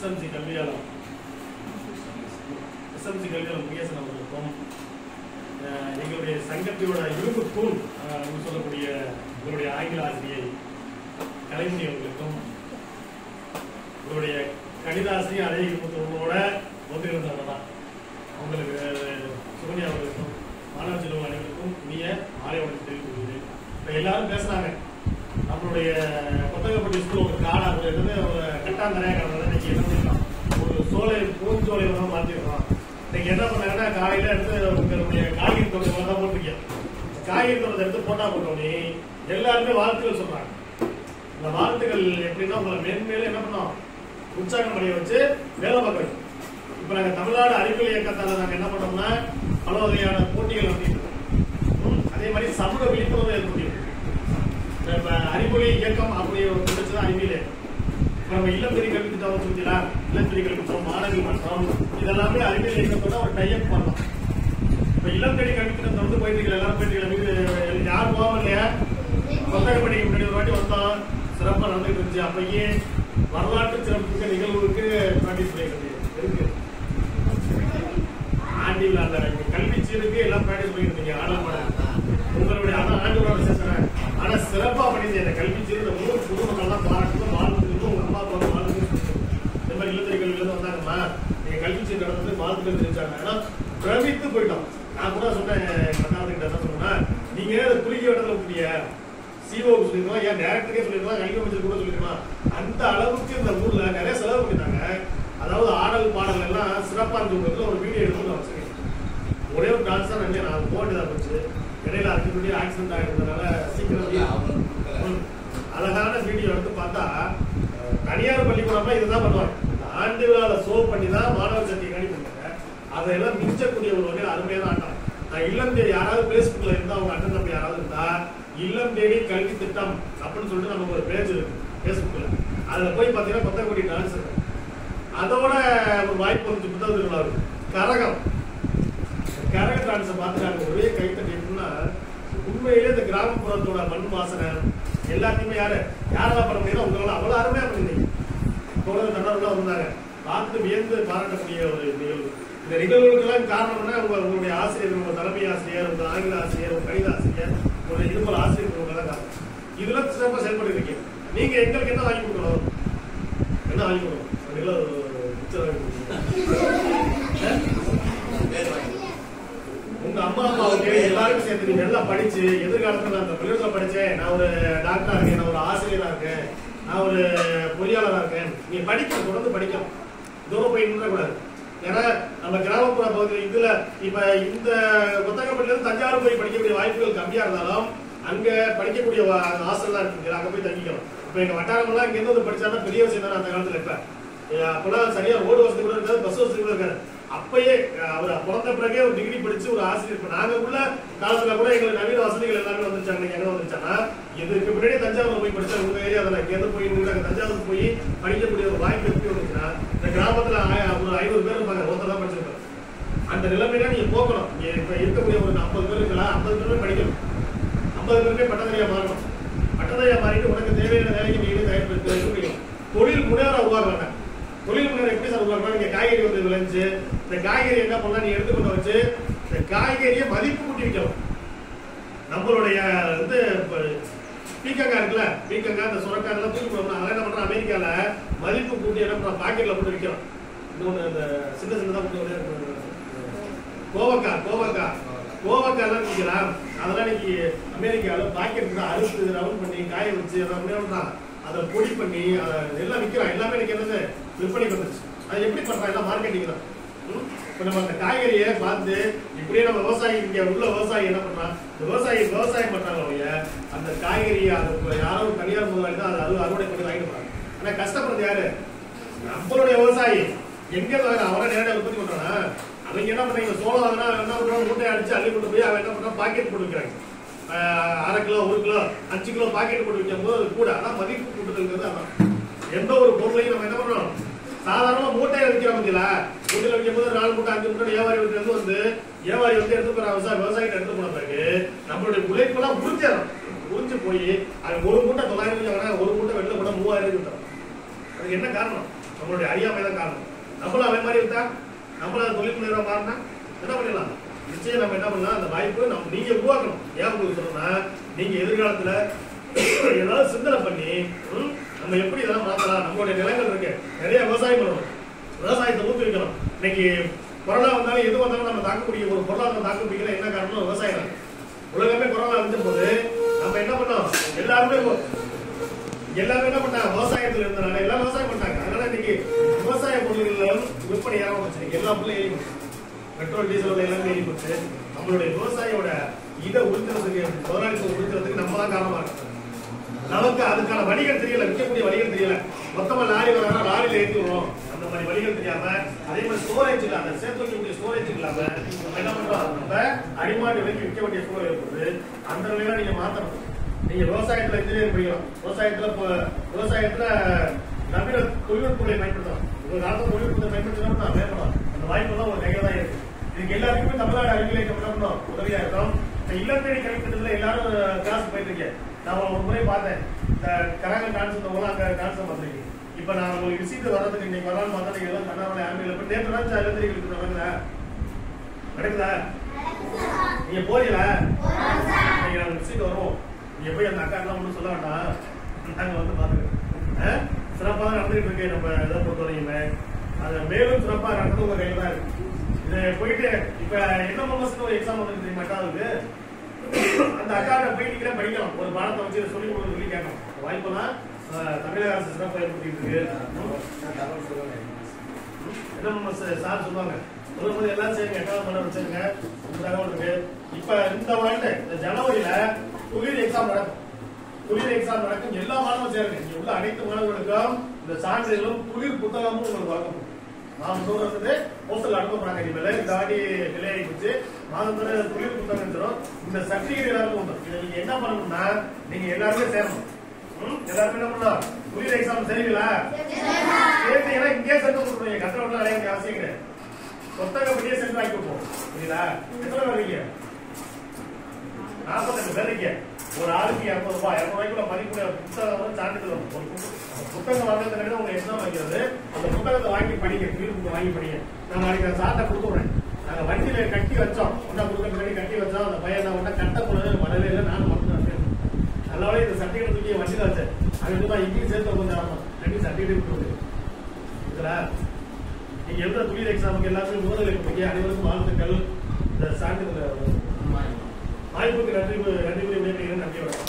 SMC கல்வியாளர் SMC கல்வியாளர் முகேசன் அவர்களுக்கும் அஹ், எங்களுடைய சங்கத்தினோட இரும்பு தூண் அஹ், அப்படின்னு சொல்லக்கூடிய எங்களுடைய ஆங்கில ஆசிரியை கலைஞர் அவர்களுக்கும் உங்களுடைய கணித ஆசிரியர் அதே இருபத்தொன்னோட ஒன்றிருந்தவங்க தான் அவங்களுக்கு சுகன்யா அவர்களுக்கும் மாணவ செல்வம் அனைவருக்கும் இனிய மாலை வணக்கம் தெரிவித்துள்ளேன் இப்போ எல்லாரும் பேசுறாங்க நம்மளுடைய கொத்தகப்பட்டி ஸ்கூல் ஒரு காடா ஒரு என்னது ஒரு கட்டாந்தரையா கிடந்தது இன்னைக்கு என்ன பண்ணிடலாம் ஒரு சோலை பூஞ்சோலை தான் மாற்றிருக்கோம் இன்னைக்கு என்ன பண்ணாங்கன்னா காலையில எடுத்து உங்களுடைய காய்கறி தோட்டத்தில் தான் போட்டிருக்கேன் காய்கறி தோட்டத்தை எடுத்து போட்டா போட்டோன்னே எல்லாருமே வாழ்த்துக்கள் சொல்றாங்க இந்த வாழ்த்துக்கள் எப்படின்னா உங்களை மேன்மேலும் என்ன பண்ணோம் உற்சாகம் அடைய வச்சு வேலை பார்க்க வைக்கும் இப்ப நாங்க தமிழ்நாடு அறிவியல் இயக்கத்தால நாங்க என்ன பண்ணோம்னா பல வகையான போட்டிகள் நடத்திட்டு ம், அதே மாதிரி சமூக விழிப்புணர்வு ஏற்படுத்திட்டு இப்ப அறிவொளி இயக்கம் அப்படி ஒரு கிடைச்சது அறிவியல் இயக்கம் இப்ப நம்ம இல்லம் பெரிய கல்வி திட்டம் வச்சிருக்கீங்களா இல்லம் பெரிய கல்வி திட்டம் மாணவி மன்றம் இதெல்லாமே அறிவியல் இயக்கத்தோட ஒரு டைப் பண்ணலாம் இப்ப இல்லம் தேடி கல்வி திட்டம் வந்து போயிட்டு இருக்கீங்க எல்லாரும் போயிட்டு இருக்கீங்க யார் போகாம இல்லையா கொத்தகப்பட்டிக்கு முன்னாடி ஒரு வாட்டி வந்தோம் சிறப்பா நடந்துட்டு இருந்துச்சு அப்பயே வரலாற்று சிறப்புமிக்க நிகழ்வுக்கு பிராக்டிஸ் பண்ணிட்டு இருக்கு ஆண்டி விழால இங்க கல்வி சீருக்கு எல்லாம் பிராக்டிஸ் பண்ணிட்டு இருக்கீங்க ஆடல் பாடல் உங்களுடைய அதான் ஆண்டு விழா விசேஷம் ஆனா சிறப்பா பண்ணிருந்தீங்க இந்த கல்வி சீரு இந்த ஊர் குடும்பங்கள்லாம் பாராட்டு வாழ்த்துக்கு உங்க அம்மா அப்பா வாழ்த்துக்கு இந்த மாதிரி இல்லத்தறி கல்வியில இருந்து வந்தாங்கம்மா நீங்க கல்வி சீர் நடந்து வாழ்த்துக்கள் தெரிவிச்சாங்க ஆனா பிரமித்து போயிட்டோம் நான் கூட சொன்னேன் கண்ணாடி கிட்ட என்ன சொன்னா நீங்க குறுகிய இடத்துல கூடிய சிஓக்கு சொல்லிருக்கலாம் ஏன் டேரக்டருக்கே சொல்லிருக்கலாம் கல்வி அமைச்சர் கூட சொல்லிருக்கலாம் அந்த அளவுக்கு இந்த ஊர்ல நிறைய செலவு பண்ணிட்டாங்க அதாவது ஆடல் பாடல் எல்லாம் சிறப்பா இருந்தவங்களுக்கு ஒரு வீடியோ எடுத்து நான் வச்சிருக்கேன் ஒரே ஒரு டான்ஸ் தான் நினைச்சேன் நான் போக வேண்டியதா போச்சு இடையில அதுக்கு முன்னாடி ஆக்சிடென்ட் ஆகிருந்ததுனால சீக்கிரம் ம். அழகான வீடியோ எடுத்து பார்த்தா அஹ், தனியார் பள்ளிக்கூடம்லாம் இதுதான் பண்ணுவாங்க இந்த ஆண்டு விழால ஷோ பண்ணி தான் மாணவர் சக்தி கணி பண்ணுவாங்க அதையெல்லாம் மிஞ்சக்கூடிய ஒரு வகையில் அருமையான ஆட்டம் நான் இல்லம் தேடி யாராவது பேஸ்புக்ல இருந்தா அவங்க அண்ணன் தம்பி யாராவது இருந்தா இல்லம் தேடி கல்வி திட்டம் அப்படின்னு சொல்லிட்டு நமக்கு ஒரு பேஜ் இருக்கு பேஸ்புக்ல அதுல போய் பாத்தீங்கன்னா கொத்தக்குடி டான்ஸ் இருக்கு அதோட ஒரு வாய்ப்பு வந்து புத்தகம் திருவிழா இருக்கு கரகம் கரக டான்ஸை பார்த்துட்டாங்க ஒரே கைத்தட்டி இருக்குன்னா உண்மையிலே இந்த கிராமப்புறத்தோட மண் வாசனை எல்லாத்தையுமே யாரு யாரெல்லாம் பண்ண முடியுதோ உங்களால அவ்வளவு அருமையா பண்ணிருந்தீங்க தொடர்ந்து நண்பர்கள்லாம் வந்தாங்க பார்த்து வியந்து பாராட்டக்கூடிய ஒரு நிகழ்வு இந்த நிகழ்வுகளுக்கெல்லாம் காரணம்னா உங்க உங்களுடைய ஆசிரியர் உங்க தலைமை ஆசிரியர் உங்க ஆங்கில ஆசிரியர் உங்க கணித ஆசிரியர் உங்களுடைய இருமல் ஆசிரியர் உங்க தான் காரணம் இதுல சிறப்பா செயல்பட்டு இருக்கீங்க நீங்க எங்களுக்கு என்ன வாங்கி கொடுக்கணும் என்ன வாங்கி கொடுக்கணும் ஒரு கிலோ மிச்சர் வாங்கி கொடுக்கணும் உங்க அம்மா அப்பாவுக்கு எல்லாருக்கும் சேர்த்து நீங்க நல்லா படிச்சு எதிர்காலத்துல நான் இந்த பள்ளிக்கூடத்துல படிச்சேன் நான் ஒரு டாக்டரா இருக்கேன் நான் ஒரு ஆசிரியரா இருக்கேன் நான் ஒரு பொறியாளரா இருக்கேன் நீ படிக்கணும் தொடர்ந்து படிக்கணும் தூரம் போய் நின்ற கூடாது ஏன்னா நம்ம கிராமப்புற பகுதியில் இதுல இப்ப இந்த கொத்தகப்பட்டில இருந்து தஞ்சாவூர் போய் படிக்கக்கூடிய வாய்ப்புகள் கம்மியா இருந்தாலும் அங்க படிக்கக்கூடிய ஹாஸ்டல் தான் இருக்கு அங்க போய் தங்கிக்கலாம் இப்ப எங்க வட்டாரமெல்லாம் இங்க இருந்து வந்து படிச்சாதான் பெரிய விஷயம் தானே அந்த காலத்துல இப்ப ஏ, அப்பெல்லாம் சரியா ரோடு வசதி கூட இருக்காது பஸ் வசதி கூட இருக்காது அப்பயே அஹ், அவர் பிறந்த பிறகே ஒரு டிகிரி படிச்சு ஒரு ஆசிரியர் இப்ப நாங்க உள்ள காலத்துல கூட எங்களுக்கு நவீன வசதிகள் எல்லாமே வந்துருச்சாங்க எங்க வந்துருச்சானா இதுக்கு முன்னாடி தஞ்சாவூர்ல போய் படிச்சா உங்க ஏரியா அதில் இங்க இருந்து போய் நின்று அங்க தஞ்சாவூர் போய் படிக்கக்கூடிய ஒரு வாய்ப்பு எப்படி வந்துச்சுன்னா இந்த கிராமத்துல ஆய- ஒரு ஐநூறு பேர் இருப்பாங்க ஒருத்தர் தான் படிச்சிருப்பாங்க அந்த நிலைமையில நீங்க போக்கணும் இங்க இப்ப இருக்கக்கூடிய ஒரு ஐம்பது பேர் இருக்கலாம் ஐம்பது பேருமே படிக்கணும் ஐம்பது பேருமே பட்டதாரியா மாறணும் பட்டதாரியா மாறிட்டு உனக்கு தேவையான வேலைக்கு நீங்க தயாரிப்பு தொழில் முனைவரா உருவாக்குறாங்க தொழில் முனைவர் எப்படி சார் உருவாக்குறாங்க நீங்க காய்கறி வந்து விளைஞ்சு இந்த காய்கறி என்ன பண்ணலாம் நீ எடுத்து கொண்டு வச்சு இந்த காய்கறியை மதிப்பு கூட்டி விற்கணும் நம்மளுடைய வந்து இப்ப பீக்கங்காய் இருக்குல்ல பீக்கங்காய் இந்த சுரக்காய் எல்லாம் தூக்கி போடணும் அதெல்லாம் என்ன பண்றோம் அமெரிக்கால மதிப்பு கூட்டி என்ன பண்றோம் பாக்கெட்ல போட்டு விற்கிறோம் இன்னொன்னு இந்த சின்ன சின்னதா போட்டு வந்து கோவக்காய் கோவக்காய் கோவக்காய் எல்லாம் விற்கிறான் அதெல்லாம் இன்னைக்கு அமெரிக்கால பாக்கெட் அறுத்து ரவுண்ட் பண்ணி காய வச்சு எல்லாம் பண்றான் அதை பொடி பண்ணி அதை எல்லாம் விற்கிறான் எல்லாமே இன்னைக்கு என்னது விற்பனைக்கு வந்துருச்சு அது எப்படி பண்றான் எல்லாம் மார்க்கெட்டிங் தான் ம்? இப்ப நம்ம அந்த காய்கறியை பார்த்து இப்படியே நம்ம விவசாயி இங்க உள்ள விவசாயி என்ன பண்றான் இந்த விவசாயி விவசாயம் பண்றாங்க ஒழிய அந்த காய்கறி அது இப்ப யாரோ ஒரு தனியார் முதலாளி தான் அதை அறு- அறுவடை பண்ணி வாங்கிட்டு போறாங்க ஆனா கஷ்டப்படுறது யாரு நம்மளுடைய விவசாயி எங்க வாங்க அவரை நேரடியாக உற்பத்தி பண்றானா அவங்க என்ன பண்றாங்க சோளம் வாங்கினா என்ன பண்றாங்க மூட்டையை அடிச்சு அள்ளி கொண்டு போய் அவன் என்ன பண்றான் பாக்கெட் போட்டு வைக்கிறாங்க ஆஹ் அரை கிலோ ஒரு கிலோ அஞ்சு கிலோ பாக்கெட் போட்டு வைக்கும் போது அது கூட ஆனா மதிப்பு கூட்டுதல்ங்கிறது அதான் எந்த ஒரு பொருளையும் நம்ம என்ன பண்றோம் சாதாரணமா மூட்டையில விற்கிறோம் பார்த்தீங்களா மூட்டையில விற்கும் போது நாலு மூட்டை அஞ்சு மூட்டை வியாபாரி வீட்டுல இருந்து வந்து வியாபாரி வந்து எடுத்து போற விவசாய விவசாயிட்ட எடுத்து போன பிறகு நம்மளுடைய உழைப்பெல்லாம் உறிஞ்சிடறோம் உறிஞ்சு போய் அது ஒரு மூட்டை தொள்ளாயிரம் ரூபாய் வாங்கினா ஒரு மூட்டை வெளில போனா மூவாயிரம் ரூபாய் அதுக்கு என்ன காரணம் நம்மளுடைய அறியாமை தான் காரணம் நம்மளும் அவன் மாதிரி இருந்தா நம்மள தொழில் முனைவராக மாறினா என்ன பண்ணிடலாம் நிச்சயம் நம்ம என்ன பண்ணலாம் அந்த வாய்ப்பு நம்ம நீங்க உருவாக்கணும் ஏன் உங்களுக்கு சொல்லணும்னா நீங்க எதிர்காலத்துல ஏதாவது சிந்தனை பண்ணி ம், நம்ம எப்படி இதெல்லாம் மாத்தலாம் நம்மளுடைய நிலங்கள் இருக்கு நிறைய விவசாயம் பண்ணணும் விவசாயத்தை ஊக்குவிக்கணும் இன்னைக்கு கொரோனா வந்தாலும் எது வந்தாலும் நம்ம தாக்கக்கூடிய ஒரு பொருளாதாரம் தாக்கு பிடிக்கிற என்ன காரணம் விவசாயம் தான் உலகமே கொரோனா வந்த போது நம்ம என்ன பண்ணோம் எல்லாருமே ஒ- எல்லாரும் என்ன பண்ணாங்க விவசாயத்துல இருந்தனால எல்லாம் விவசாயம் பண்ணாங்க அதனால இன்னைக்கு விவசாய பொருள்கள் விற்பனை ஏற வச்சிருக்கு எல்லா பொருளும் ஏறி போச்சு பெட்ரோல் டீசல் எல்லாமே ஏறி போச்சு நம்மளுடைய விவசாயியோட இதை உறுத்துறதுக்கு முதலாளித்துவம் உறுத்துறதுக்கு நம்ம தான் காரணமா இருக்கோம் நமக்கு அதுக்கான வழிகள் தெரியல விற்கக்கூடிய வழிகள் தெரியல மொத்தமா லாரி வரா லாரியில ஏற்றி விடுறோம் அந்த மாதிரி வழிகள் தெரியாம அதே மாதிரி ஸ்டோரேஜ் இல்ல அந்த சேர்த்து வைக்கக்கூடிய ஸ்டோரேஜ் இல்லாம நம்ம என்ன பண்றோம் நம்ம அடிமாடி விலைக்கு விற்க வேண்டிய சூழல் ஏற்படுது அந்த நிலையில நீங்க மாத்தணும் நீங்க விவசாயத்துல இன்ஜினியர் படிக்கணும் விவசாயத்துல இப்போ விவசாயத்துல நவீன தொழில்நுட்பங்களை பயன்படுத்தணும் ஒரு காலத்துல தொழில்நுட்பத்தை பயன்படுத்தணும் நான் மேம்படலாம் அந்த வாய்ப்பு எல்லாம் ஒரு கையில தான் இருக்கு இதுக்கு எல்லாருக்குமே தமிழ்நாடு அறிவியல் இயக்கம் என்ன பண்ணணும் உதவியா இருக்கும் இந்த இல்லத்தேடி கல்வித்திட்டத்துல எல்லாரும் கிளாஸ் போயிட்டு இருக்கேன் நான் ஒரு முறை பார்த்தேன் இந்த கரங்க டான்ஸ் இருந்தவங்க அங்க டான்ஸ் பார்த்துருக்கேன் இப்ப நான் உங்களுக்கு விசிட் வர்றதுக்கு இன்னைக்கு வரலாம்னு பார்த்தா நீங்க எல்லாம் கண்ணாமலை ஆம்பியில் இப்ப நேற்று தான் இல்லத்தேடி கல்வித்திட்டம் நடக்குதா நடக்குதா நீங்க போறீங்களா நீங்க நாங்க விசிட் வருவோம் நீங்க போய் அந்த அக்கா எல்லாம் ஒன்றும் சொல்ல வேண்டாம் நாங்க வந்து பாத்துக்கிறோம் சிறப்பாக தான் நடந்துட்டு இருக்கு நம்ம இதை பொறுத்த வரைக்குமே அது மேலும் சிறப்பாக நடந்து உங்க கையில தான் இருக்கு இது போயிட்டு இப்ப என்ன மாசத்துக்கு ஒரு எக்ஸாம் வந்து தெரியுமா எட்டாவதுக்கு அந்த அக்காட்ட போய் நீங்களே படிக்கலாம் ஒரு பாடத்தை வச்சு இதை சொல்லி கொடுக்க சொல்லி கேட்கணும் வாய்ப்பெல்லாம் அஹ், தமிழக அரசு சிறப்பாக ஏற்படுத்திட்டு இருக்கு என்ன நம்ம ச- சார் சொல்லுவாங்க சொல்லும்போது எல்லாம் செய்யுங்க எட்டாவது மணி வச்சிருங்க இந்த தகவல் இருக்கு இப்ப இந்த வருட இந்த ஜனவரியில குளிர் எக்ஸாம் நடக்கும் குளிர் எக்ஸாம் நடக்கும் எல்லா மாணவரும் சேருங்க இங்க உள்ள அனைத்து மாணவர்களுக்கும் இந்த சான்றிதழும் குளிர் புத்தகமும் உங்களுக்கு வழங்கப்படும் நாம் சொல்றது போஸ்டல் அனுப்ப போறாங்க இனிமேல இந்த வாட்டி டிலே ஆயிடுச்சு மாதத்தோட குளிர் புத்தகம் தரும் இந்த சர்டிபிகேட் எல்லாருக்கும் உண்டு இதை நீங்க என்ன பண்ணணும்னா நீங்க எல்லாருமே சேரணும் ம்? எல்லாருமே என்ன பண்ணலாம் குளிர் எக்ஸாம் சரிங்களா சேர்த்தீங்கன்னா இங்கே சென்று கொடுத்துருவீங்க கட்டணம் அடைய வேண்டிய அவசியம் கிடையாது புத்தகப்படியே சென்று ஆக்கி கொடுப்போம் புரியுதா எத்தனை பேர் இருக்கீங்க நாற்பத்தெட்டு பேர் இருக்கீங்க ஒரு ஆளுக்கு இரநூறு ரூபாய் இரநூறு ரூபாய்க்குள்ள மதிப்புடைய புத்தகம் வந்து சான்றிதழ் வரும் ஒரு புத்தகம் புத்தகம் வாங்குறதுக்கு உங்க எக்ஸாம் வைக்கிறது அந்த புத்தகத்தை வாங்கி படிங்க வீடு புத்தகம் வாங்கி படிங்க நான் நாளைக்கு அந்த சாட்டை கொடுத்துறேன் நாங்க வண்டியில கட்டி வச்சோம் ஒன்றா கொடுக்க முன்னாடி கட்டி வச்சோம் அந்த பையன் நான் ஒன்றா கட்ட போனது வரவே இல்லை நானும் மட்டும் நல்லாவே இந்த சர்டிஃபிகேட் தூக்கி வண்டியில வச்சேன் அது தான் இங்கேயும் சேர்த்து கொஞ்சம் ஆகும் ரெண்டு சர்டிஃபிகேட் கொடுக்குது இதுல நீங்க எழுத துளிர் எக்ஸாமுக்கு எல்லாத்துக்கும் முதல் இருப்பீங்க அனைவருக்கும் வாழ்த்துக்கள் இந்த சான்றிதழ் வாய்ப்புக்கு நன்றி நன்றி கூறி விடைபெறுகிறேன் நன்றி வணக்கம்